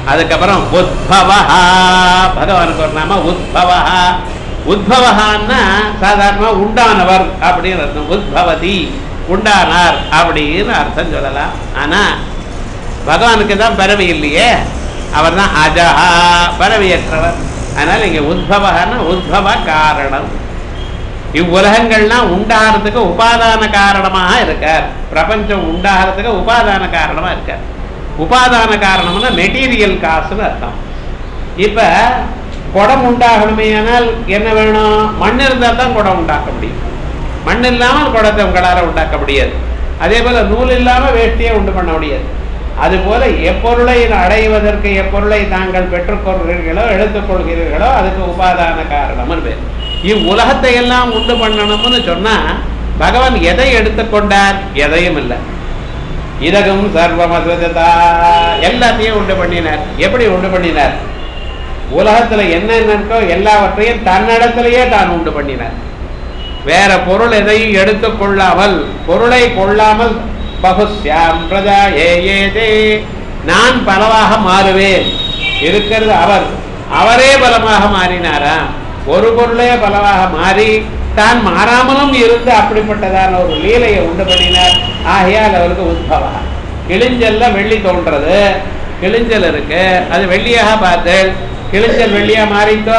அதுக்கப்புறம் உத்பவா பகவானுக்கு ஒரு நாம உத்பவா உத்பவஹான்னா சாதாரணமா உண்டானவர் அப்படின்னு அர்த்தம் உத்பவதி உண்டானார் அப்படின்னு அர்த்தம் சொல்லலாம் ஆனா பகவானுக்கு தான் பிறவி இல்லையே அவர் தான் அஜஹா பிறவியற்றவர் அதனால இங்க உத்பவன்னா உத்பவ காரணம் இவ்வுலகங்கள்லாம் உண்டாகிறதுக்கு உபாதான காரணமாக இருக்கார் பிரபஞ்சம் உண்டாகிறதுக்கு உபாதான காரணமா இருக்கார் உபாதான காரணம்னா மெட்டீரியல் காசுன்னு அர்த்தம் இப்ப குடம் உண்டாகணுமே ஆனால் என்ன வேணும் மண் இருந்தால் தான் குடம் உண்டாக்க முடியும் மண் இல்லாமல் குடத்தை உங்களால் உண்டாக்க முடியாது அதே போல நூல் இல்லாம வேஷ்டியை உண்டு பண்ண முடியாது அதுபோல எப்பொருளை அடைவதற்கு எப்பொருளை தாங்கள் பெற்றுக்கொள்கிறீர்களோ எடுத்துக்கொள்கிறீர்களோ அதுக்கு உபாதான காரணம்னு பேர் இவ்வுலகத்தை எல்லாம் உண்டு பண்ணணும்னு சொன்னா பகவான் எதை எடுத்துக்கொண்டார் எதையும் இல்லை இதகம் சர்வமதா எல்லாத்தையும் உண்டு பண்ணினார் எப்படி உண்டு பண்ணினார் உலகத்துல என்னென்ன இருக்கோ எல்லாவற்றையும் தன்னிடத்திலேயே தான் உண்டு பண்ணினார் வேற பொருள் எதையும் எடுத்துக்கொள்ளாமல் பொருளை கொள்ளாமல் பகுஸ்யாம் பிரஜா ஏ ஏதே நான் பலவாக மாறுவேன் இருக்கிறது அவர் அவரே பலமாக மாறினாரா ஒரு பொருளே பலவாக மாறி தான் மாறாமலும் இருந்து அப்படிப்பட்டதான ஒரு லீலையை உண்டு பண்ணினார் ஆகையால் அவருக்கு உத்பவா கிழிஞ்சல்ல வெள்ளி தோன்றது கிழிஞ்சல் இருக்கு அது வெள்ளியாக பார்த்து கிழிஞ்சல் வெள்ளியா மாறித்தோ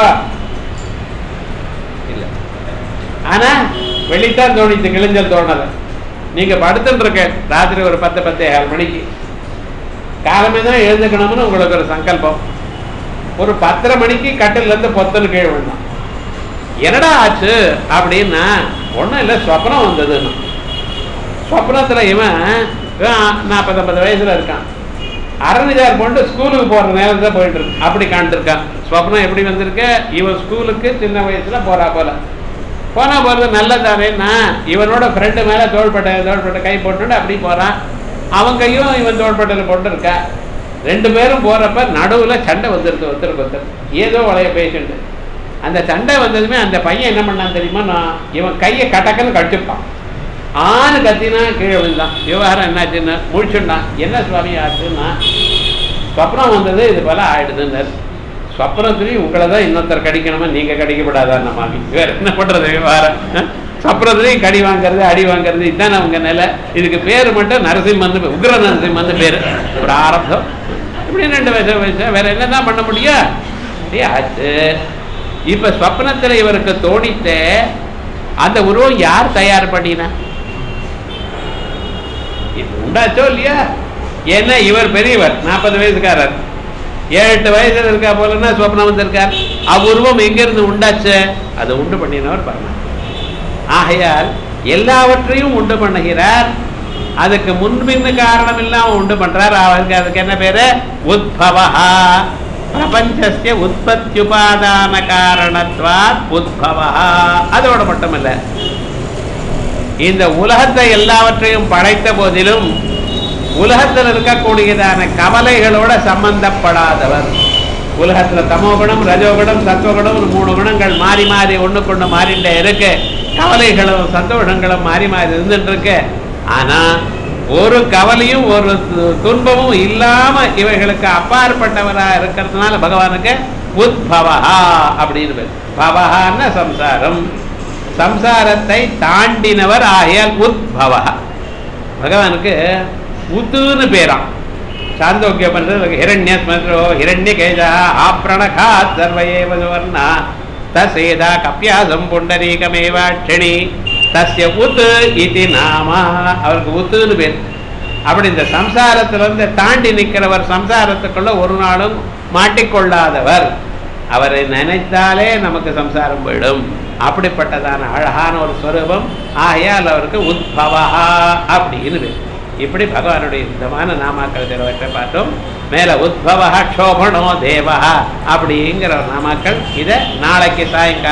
இல்ல ஆனா வெள்ளித்தான் தோணிச்சு கிழிஞ்சல் தோணல நீங்க படுத்துட்டு இருக்க ராத்திரி ஒரு பத்து பத்தே ஏழு மணிக்கு காலமே தான் எழுந்துக்கணும்னு உங்களுக்கு ஒரு சங்கல்பம் ஒரு பத்தரை மணிக்கு கட்டில இருந்து பொத்தல் கீழே விழுந்தான் என்னடா ஆச்சு அப்படின்னா ஒண்ணும் இல்லை ஸ்வப்னம் வந்ததுன்னு ஸ்வப்னத்துல இவன் இவன் நாற்பது ஐம்பது வயசுல இருக்கான் அரணிதார் கொண்டு ஸ்கூலுக்கு போற நேரத்துல போயிட்டு இருக்கு அப்படி காண்டிருக்கான் ஸ்வப்னம் எப்படி வந்திருக்கு இவன் ஸ்கூலுக்கு சின்ன வயசுல போறா போல போனா போறது நல்லதானேன்னா இவனோட ஃப்ரெண்டு மேல தோள்பட்டை தோள்பட்டை கை போட்டுட்டு அப்படி போறான் அவன் கையும் இவன் தோள்பட்டையில போட்டு இருக்கா ரெண்டு பேரும் போறப்ப நடுவுல சண்டை வந்துருது ஒருத்தருக்கு ஒருத்தர் ஏதோ வளைய பேசிட்டு அந்த சண்டை வந்ததுமே அந்த பையன் என்ன பண்ணான் தெரியுமா நான் இவன் கையை கட்டக்கன்னு கடிச்சுப்பான் ஆணு கத்தினா கீழே விழுந்தான் விவகாரம் என்னாச்சுன்னு முழிச்சுட்டான் என்ன சுவாமி ஆச்சுன்னா ஸ்வப்னம் வந்தது இது போல ஆயிடுதுன்னாரு ஸ்வப்னத்துலேயும் உங்களை தான் இன்னொருத்தர் கடிக்கணுமா நீங்க கடிக்கப்படாதான் மாமி வேற என்ன பண்றது விவகாரம் அஹ்? ஸ்வப்னத்துலேயும் கடி வாங்குறது அடி வாங்குறது இதுதானே அவங்க நிலை இதுக்கு பேர் மட்டும் நரசிம்மன் உக்ர நரசிம்மன் பேர் பிராரப்தம் இப்படி ரெண்டு வயசு வயசு வேற என்னதான் பண்ண முடியும் அப்படியே ஆச்சு இப்ப ஸ்வப்னத்துல இவருக்கு தோணித்த அந்த உருவம் யார் தயார் பண்ணினா இது உண்டாச்சோ இல்லையா ஏன்னா இவர் பெரியவர் நாற்பது வயசுக்காரர் ஏழு எட்டு வயசுல இருக்கா போலன்னா ஸ்வப்னம் வந்திருக்கார் அவ்வுருவம் எங்கிருந்து உண்டாச்சு அதை உண்டு பண்ணினவர் பரமா ஆகையால் எல்லாவற்றையும் உண்டு பண்ணுகிறார் அதுக்கு முன்பின்னு காரணம் இல்லாம உண்டு பண்றார் அவருக்கு அதுக்கு என்ன பேரு உத்பவா பிரபஞ்சஸ்ய உற்பத்தியுபாதான காரணத்வாத் உத்பவா அதோட மட்டுமல்ல இந்த உலகத்தை எல்லாவற்றையும் படைத்த போதிலும் உலகத்தில் இருக்கக்கூடியதான கவலைகளோட சம்பந்தப்படாதவர் உலகத்துல தமோகுணம் ரஜோகுணம் சத்துவகுணம் மூணு குணங்கள் மாறி மாறி ஒண்ணுக்கொண்டு மாறிண்டே இருக்கு கவலைகளும் சந்தோஷங்களும் மாறி மாறி இருந்துட்டு இருக்கு ஆனா ஒரு கவலையும் ஒரு து- துன்பமும் இல்லாம இவைகளுக்கு அப்பாற்பட்டவரா இருக்கிறதுனால பகவானுக்கு உத்பவஹா அப்படின்னு பேர் பவஹான்னா சம்சாரம் சம்சாரத்தை தாண்டினவர் ஆகையால் உத்பவஹா பகவானுக்கு உத்துன்னு பேராம் சாந்தோக்கிய பண்றது ஹிரண்ய ஸ்மத்ரோ ஹிரண்ய கேஜா ஆப்ரணகா சர்வயேவ சுவர்ணா தசேதா கப்பியாசம் புண்டரீகமேவாட்சணி தஸ்ய உத் இது நாமா அவருக்கு உத்துன்னு பேர் அப்படி இந்த சம்சாரத்திலிருந்து தாண்டி நிற்கிறவர் சம்சாரத்துக்குள்ள ஒரு நாளும் மாட்டிக்கொள்ளாதவர் அவரை நினைத்தாலே நமக்கு சம்சாரம் போயிடும் அப்படிப்பட்டதான அழகான ஒரு ஸ்வரூபம் ஆகையால் அவருக்கு உத்பவா அப்படின்னு பேர் இப்படி பகவானுடைய விதமான நாமாக்கள் சிலவற்றை பார்த்தோம் மேல உத்பவா க்ஷோபணோ தேவா அப்படிங்கிற நாமாக்கள் இதை நாளைக்கு சாயங்காலம்